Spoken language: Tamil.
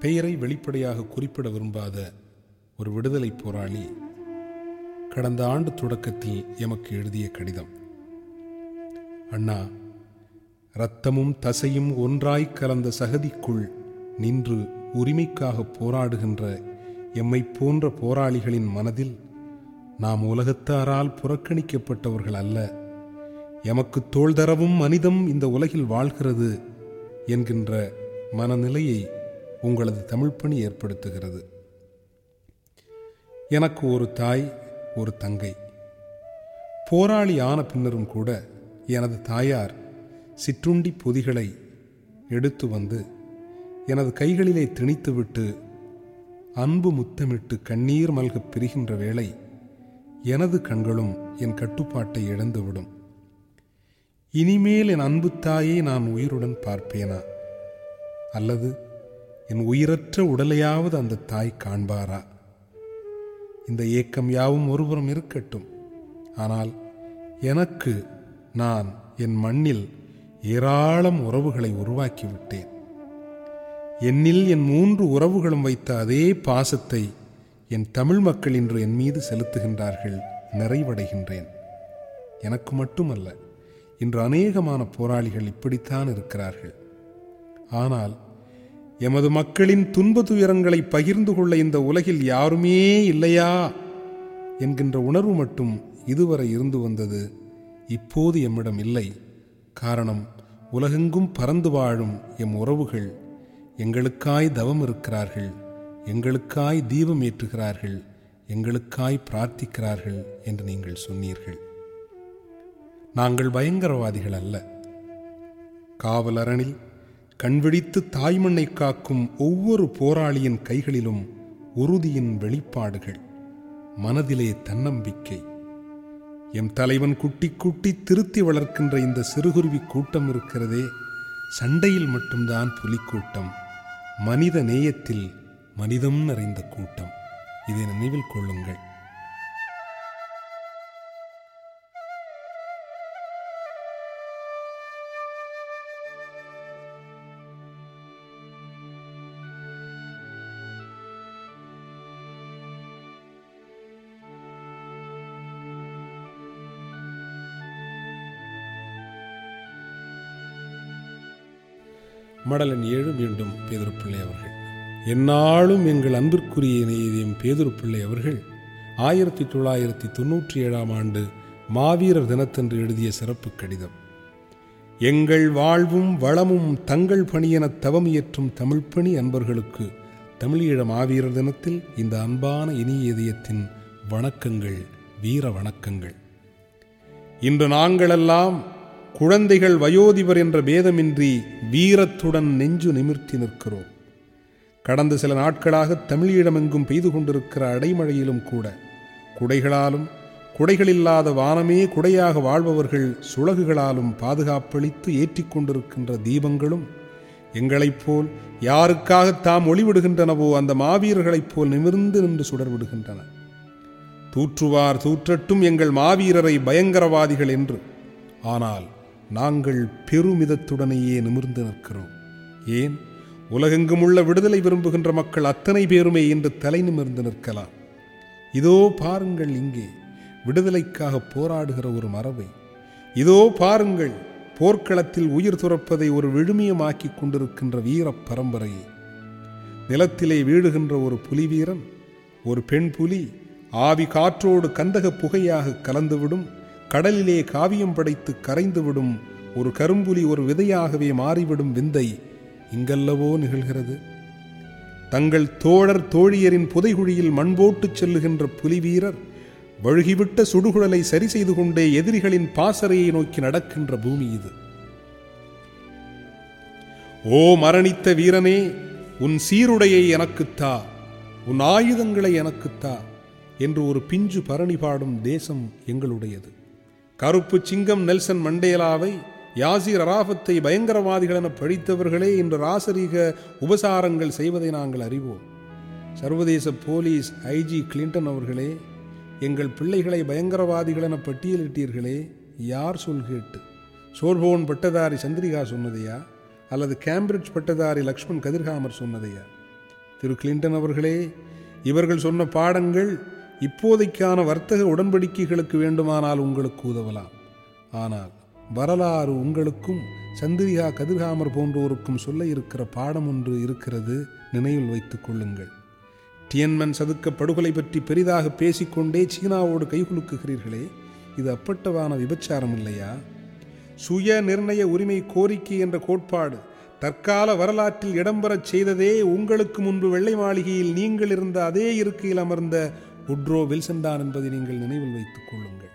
பெயரை வெளிப்படையாக குறிப்பிட விரும்பாத ஒரு விடுதலை போராளி கடந்த ஆண்டு தொடக்கத்தில் எமக்கு எழுதிய கடிதம் அண்ணா இரத்தமும் தசையும் ஒன்றாய் கலந்த சகதிக்குள் நின்று உரிமைக்காக போராடுகின்ற எம்மை போன்ற போராளிகளின் மனதில் நாம் உலகத்தாரால் புறக்கணிக்கப்பட்டவர்கள் அல்ல எமக்கு தோள் தரவும் மனிதம் இந்த உலகில் வாழ்கிறது என்கின்ற மனநிலையை உங்களது தமிழ் பணி ஏற்படுத்துகிறது எனக்கு ஒரு தாய் ஒரு தங்கை போராளி ஆன பின்னரும் கூட எனது தாயார் சிற்றுண்டி பொதிகளை எடுத்து வந்து எனது கைகளிலே திணித்துவிட்டு அன்பு முத்தமிட்டு கண்ணீர் மல்கப் பிரிகின்ற வேளை எனது கண்களும் என் கட்டுப்பாட்டை இழந்துவிடும் இனிமேல் என் அன்பு தாயை நான் உயிருடன் பார்ப்பேனா அல்லது என் உயிரற்ற உடலையாவது அந்த தாய் காண்பாரா இந்த ஏக்கம் யாவும் ஒருபுறம் இருக்கட்டும் ஆனால் எனக்கு நான் என் மண்ணில் ஏராளம் உறவுகளை உருவாக்கிவிட்டேன் என்னில் என் மூன்று உறவுகளும் வைத்த அதே பாசத்தை என் தமிழ் மக்கள் இன்று என் மீது செலுத்துகின்றார்கள் நிறைவடைகின்றேன் எனக்கு மட்டுமல்ல இன்று அநேகமான போராளிகள் இப்படித்தான் இருக்கிறார்கள் ஆனால் எமது மக்களின் துன்ப துயரங்களை பகிர்ந்து கொள்ள இந்த உலகில் யாருமே இல்லையா என்கின்ற உணர்வு மட்டும் இதுவரை இருந்து வந்தது இப்போது எம்மிடம் இல்லை காரணம் உலகெங்கும் பறந்து வாழும் எம் உறவுகள் எங்களுக்காய் தவம் இருக்கிறார்கள் எங்களுக்காய் தீபம் ஏற்றுகிறார்கள் எங்களுக்காய் பிரார்த்திக்கிறார்கள் என்று நீங்கள் சொன்னீர்கள் நாங்கள் பயங்கரவாதிகள் அல்ல காவலரணில் கண்விழித்து தாய்மண்ணை காக்கும் ஒவ்வொரு போராளியின் கைகளிலும் உறுதியின் வெளிப்பாடுகள் மனதிலே தன்னம்பிக்கை எம் தலைவன் குட்டி குட்டி திருத்தி வளர்க்கின்ற இந்த சிறுகுருவி கூட்டம் இருக்கிறதே சண்டையில் மட்டும்தான் புலிக்கூட்டம் மனித நேயத்தில் மனிதம் நிறைந்த கூட்டம் இதை நினைவில் கொள்ளுங்கள் மடலன் ஏழு மீண்டும் பேதுருப்பிள்ளை அவர்கள் எந்நாளும் எங்கள் அன்பிற்குரிய நேயம் பேதுருப்பிள்ளை அவர்கள் ஆயிரத்தி தொள்ளாயிரத்தி தொன்னூற்றி ஏழாம் ஆண்டு மாவீரர் தினத்தன்று எழுதிய சிறப்பு கடிதம் எங்கள் வாழ்வும் வளமும் தங்கள் பணியென தவம் இயற்றும் தமிழ்ப்பணி அன்பர்களுக்கு தமிழீழ மாவீரர் தினத்தில் இந்த அன்பான இனிய இதயத்தின் வணக்கங்கள் வீர வணக்கங்கள் இன்று நாங்களெல்லாம் குழந்தைகள் வயோதிபர் என்ற பேதமின்றி வீரத்துடன் நெஞ்சு நிமிர்த்தி நிற்கிறோம் கடந்த சில நாட்களாக தமிழீழமெங்கும் பெய்து கொண்டிருக்கிற அடைமழையிலும் கூட குடைகளாலும் குடைகளில்லாத வானமே குடையாக வாழ்பவர்கள் சுழகுகளாலும் பாதுகாப்பளித்து ஏற்றிக் கொண்டிருக்கின்ற தீபங்களும் எங்களைப் போல் யாருக்காக தாம் ஒளிவிடுகின்றனவோ அந்த மாவீரர்களைப் போல் நிமிர்ந்து நின்று சுடர்விடுகின்றன தூற்றுவார் தூற்றட்டும் எங்கள் மாவீரரை பயங்கரவாதிகள் என்று ஆனால் நாங்கள் பெருமிதத்துடனேயே நிமிர்ந்து நிற்கிறோம் ஏன் உலகெங்கும் உள்ள விடுதலை விரும்புகின்ற மக்கள் அத்தனை பேருமே இன்று தலை நிமிர்ந்து நிற்கலாம் இதோ பாருங்கள் இங்கே விடுதலைக்காக போராடுகிற ஒரு மரபை இதோ பாருங்கள் போர்க்களத்தில் உயிர் துறப்பதை ஒரு விழுமியமாக்கிக் கொண்டிருக்கின்ற வீர பரம்பரையை நிலத்திலே வீழுகின்ற ஒரு புலி வீரன் ஒரு பெண் புலி ஆவி காற்றோடு கந்தக புகையாக கலந்துவிடும் கடலிலே காவியம் படைத்து கரைந்துவிடும் ஒரு கரும்புலி ஒரு விதையாகவே மாறிவிடும் விந்தை இங்கல்லவோ நிகழ்கிறது தங்கள் தோழர் தோழியரின் புதைகுழியில் மண் போட்டுச் செல்லுகின்ற புலி வீரர் வழுகிவிட்ட சுடுகுழலை சரி செய்து கொண்டே எதிரிகளின் பாசறையை நோக்கி நடக்கின்ற பூமி இது ஓ மரணித்த வீரனே உன் சீருடையை எனக்குத்தா உன் ஆயுதங்களை எனக்குத்தா என்று ஒரு பிஞ்சு பரணி பாடும் தேசம் எங்களுடையது கருப்பு சிங்கம் நெல்சன் மண்டேலாவை யாசிர் அராஃபத்தை பயங்கரவாதிகள் என பழித்தவர்களே இன்று ராசரீக உபசாரங்கள் செய்வதை நாங்கள் அறிவோம் சர்வதேச போலீஸ் ஐஜி கிளின்டன் அவர்களே எங்கள் பிள்ளைகளை பயங்கரவாதிகள் என பட்டியலிட்டீர்களே யார் சொல் கேட்டு சோர்போன் பட்டதாரி சந்திரிகா சொன்னதையா அல்லது கேம்பிரிட்ஜ் பட்டதாரி லக்ஷ்மண் கதிர்காமர் சொன்னதையா திரு கிளின்டன் அவர்களே இவர்கள் சொன்ன பாடங்கள் இப்போதைக்கான வர்த்தக உடன்படிக்கைகளுக்கு வேண்டுமானால் உங்களுக்கு உதவலாம் ஆனால் வரலாறு உங்களுக்கும் சந்திரிகா கதிர்காமர் போன்றோருக்கும் சொல்ல இருக்கிற பாடம் ஒன்று இருக்கிறது நினைவில் வைத்துக் கொள்ளுங்கள் டியன்மன் சதுக்க படுகொலை பற்றி பெரிதாக பேசிக்கொண்டே சீனாவோடு கைகுலுக்குகிறீர்களே இது அப்பட்டவான விபச்சாரம் இல்லையா சுய நிர்ணய உரிமை கோரிக்கை என்ற கோட்பாடு தற்கால வரலாற்றில் இடம்பெறச் செய்ததே உங்களுக்கு முன்பு வெள்ளை மாளிகையில் நீங்கள் இருந்த அதே இருக்கையில் அமர்ந்த உட்ரோ வில்சன் தான் என்பதை நீங்கள் நினைவில் வைத்துக் கொள்ளுங்கள்